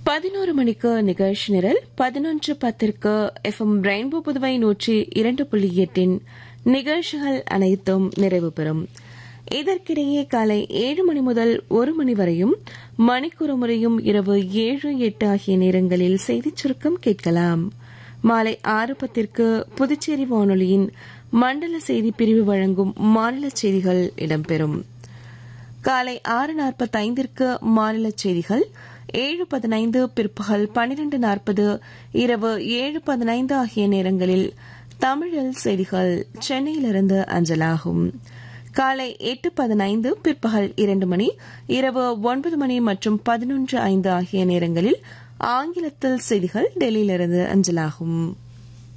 பதினோரு மணிக்கு நிகழ்ச்சி நிரல் பதினொன்று பத்திற்கு எஃப்எம் ரெயின்போ புதுவை நூற்றி இரண்டு புள்ளி எட்டின் நிகழ்ச்சிகள் அனைத்தும் நிறைவு பெறும் இதற்கிடையே காலை ஏழு மணி முதல் ஒரு மணி வரையும் மணிக்கூறு முறையும் இரவு ஏழு எட்டு ஆகிய நேரங்களில் செய்திச் சுருக்கம் கேட்கலாம் மாலை ஆறு பத்திற்கு புதுச்சேரி வானொலியின் மண்டல செய்தி பிரிவு வழங்கும் மாநில செய்திகள் இடம்பெறும் காலை ஆறு நாற்பத்தைந்திற்கு மாநில செய்திகள் ஏழு பதினைந்து பிற்பகல் பனிரெண்டு நாற்பது இரவு ஏழு பதினைந்து ஆகிய நேரங்களில் தமிழில் செய்திகள் சென்னையிலிருந்து அஞ்சலாகும் காலை எட்டு பதினைந்து பிற்பகல் இரண்டு மணி இரவு ஒன்பது மணி மற்றும் பதினொன்று ஐந்து ஆகிய நேரங்களில் ஆங்கிலத்தில் செய்திகள் டெல்லியிலிருந்து அஞ்சலாகும்